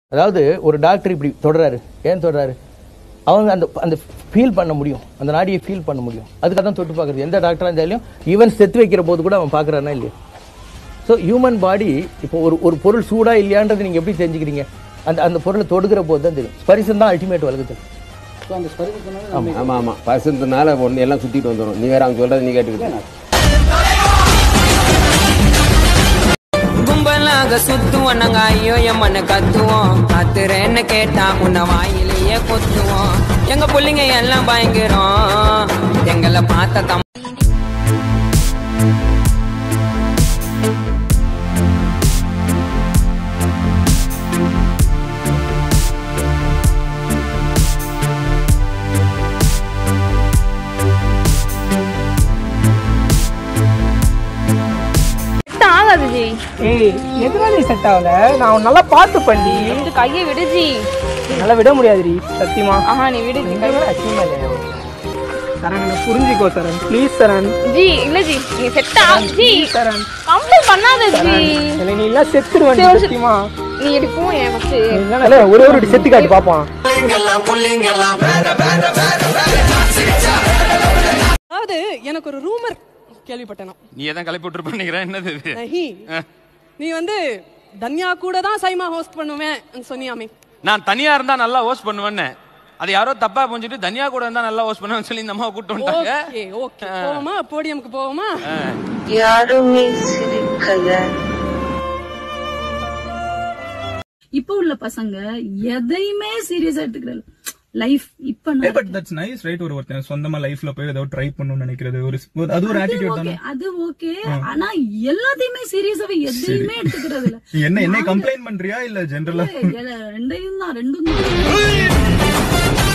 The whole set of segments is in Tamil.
அதாவது ஒரு டாக்டர் இப்படி தொடறாரு ஏன் தொடறாரு அவங்க அந்த அந்த ஃபீல் பண்ண முடியும் அந்த நாடியை ஃபீல் பண்ண முடியும் அதுக்காக தான் தொட்டு பார்க்குறது எந்த டாக்டராக இருந்தாலும் ஈவன் செத்து வைக்கிற போது கூட அவன் பார்க்குறானா இல்லையா ஸோ ஹியூமன் பாடி இப்போ ஒரு ஒரு பொருள் சூடா இல்லையான்றது நீங்கள் எப்படி தெரிஞ்சுக்கிறீங்க அந்த அந்த பொருளை தொடுக்கிற போது தான் தெரியும் ஸ்பரிசம் தான் அல்டிமேட் வழக்கத்தில் ஸோ அந்த ஸ்பரிசத்தினால ஆமா ஆமா பசந்தனால ஒன்று எல்லாம் சுத்திட்டு வந்துடும் நீ வேற அவங்க சொல்றது நீ கேட்டுக்கிட்டு கும்பலாக சுத்துவோம் நாங்க ஐயோ எம்மன்னு கத்துவோம் கத்துறேன்னு கேட்டா உன்னை வாயிலேயே கொத்துவோம் எங்க புள்ளைங்க எல்லாம் பயங்கரம் எங்களை பார்த்த தம் செட் ஆகாது ஜி ஏய் எதுனா நீ செட் ஆகல நான் உன்னை நல்லா பார்த்து பண்ணி இது கையை விடு ஜி நல்லா விட முடியாதுடி சத்தியமா ஆஹா நீ விடு ஜி நீங்க வேற அசிங்கமா இல்லையா சரண் என்ன புரிஞ்சுக்கோ சரண் ப்ளீஸ் சரண் ஜி இல்ல ஜி நீ செட் ஆ ஜி சரண் கம்ப்ளைண்ட் பண்ணாத ஜி இல்லை நீ எல்லாம் செத்துருவேன் சரி, சரி. சத்தியமா நீ இப்படி போ என் ஃபர்ஸ்ட் நீ இல்ல, ஒரே ஒரு வாட்டி செத்து காட்டி பாப்பான் அதாவது எனக்கு ஒரு ரூமர் கேள்விப்பட்டேன் நான். நீ எதான் கிளப்பி விட்டுருப்ப நினைக்கிறேன் என்னது இது நஹி. நீ வந்து தன்யா கூட தான் சைமா ஹோஸ்ட் பண்ணுவேன் சொன்னியாமே நான் தனியா இருந்தா நல்லா ஹோஸ்ட் பண்ணுவேன்னு அது யாரோ தப்பா புரிஞ்சுட்டு தனியா கூட இருந்தா நல்லா ஹோஸ்ட் பண்ணுவேன்னு சொல்லி இந்த அம்மாவை கூட்டு வந்துட்டாங்க ஓகே ஓகே போவோமா போடியம்க்கு போவோமா இப்ப உள்ள பசங்க எதையுமே சீரியஸா எடுத்துக்கிறது லைஃப் இப்ப நான் பட் தட்ஸ் நைஸ் ரைட் ஒரு ஒருத்தன் சொந்தமா லைஃப்ல போய் ஏதோ ட்ரை பண்ணணும்னு நினைக்கிறது ஒரு ஒரு- அது ஒரு ஆட்டிடியூட் ஓகே தானே அது ஓகே ஆனா எல்லாத்தையுமே சீரியஸாவே எதையுமே எடுத்துக்கிறது இல்ல நீ என்ன என்ன கம்ப்ளைண்ட் பண்றியா இல்ல ஜெனரலா எ- ரெண்டையும் தான் ரெண்டும் தான்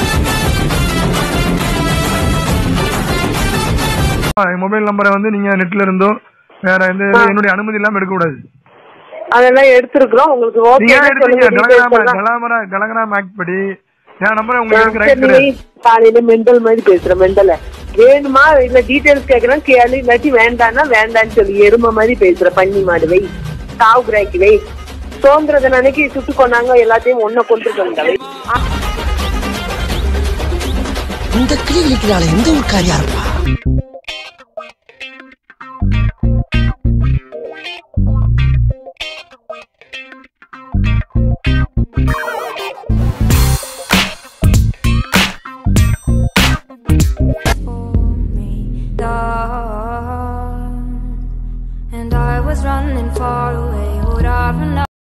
மொபைல் நம்பரை வந்து நீங்க நெட்ல இருந்தோ வேற எந்த என்னுடைய அனுமதி இல்லாம எடுக்க கூடாது அதெல்லாம் எடுத்திருக்கிறோம் உங்களுக்கு நீங்க ஏன் எடுத்தீங்க டெலகிராம் ஓகே டெலகிராம டெலகிராம் ஆக்ட் படி என் நம்பரை உங்களுக்கு எடுக்க ரைட் நீ கிடையாது காலையில மெண்டல் மாதிரி பேசுற மெண்டல வேணுமா இல்ல டீடைல்ஸ் கேக்குறேன் கேளு இல்லாட்டி வேண்டாம்னா வேண்டாம்னு சொல்லி எருமை மாதிரி பேசுற பன்னி மாடு வை காவு கிராக்கி வை சுதந்திர தின அன்னைக்கு சுட்டு கொண்டாங்க எல்லாத்தையும் ஒன்ன கொண்டு வந்தாங்க இந்த கிளி விழிக்கிறாள் எந்த ஊர்க்காரியா இருப்பா And I was running far away. Would I run out?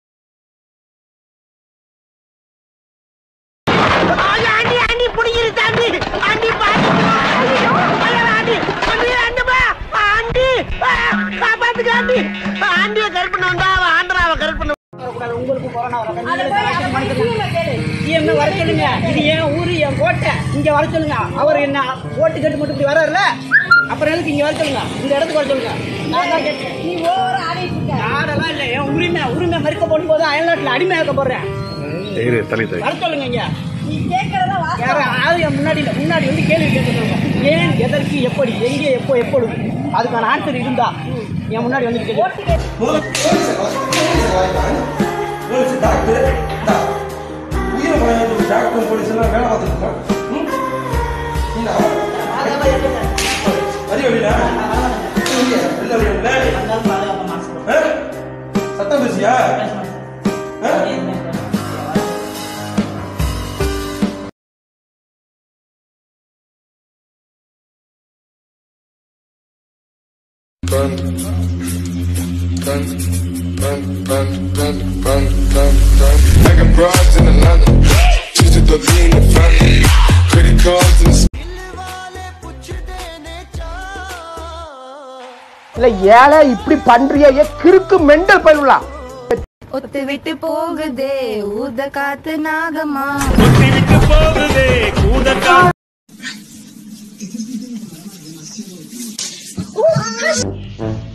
உங்களுக்கு கொரோனா என்ன வர சொல்லுங்க இது ஏன் ஊரு என் கோட்டை இங்க வர சொல்லுங்க அவர் என்ன ஓட்டு கட்டு மட்டும் இப்படி வர்றாருல அப்புறம் எதுக்கு இங்க வர சொல்லுங்க இந்த இடத்துக்கு வர சொல்லுங்க நான் தான் கேட்டேன். நீ ஓர ஆடெல்லாம் இல்ல என் உரிமை உரிமை மறுக்க போடும் போது அயல்நாட்டுல அடிமையாக்க போடுறேன் வர சொல்லுங்க இங்க வேற யாரும் என் முன்னாடி இல்ல முன்னாடி வந்து கேள்வி கேட்க சொல்லுங்க ஏன் எதற்கு எப்படி எங்கே எப்போ எப்பொழுது அதுக்கான ஆன்சர் இருந்தா என் முன்னாடி வந்து கேட்க சத்தம் பேசியா Making broads in Atlanta, just to the lean and family. Credit cards and இல்ல ஏழை இப்படி பண்றியே ஏ கிறுக்கு மெண்டல் பயிலுலாம் ஒத்து விட்டு போகுதே ஊத காத்து நாகமா போகுதே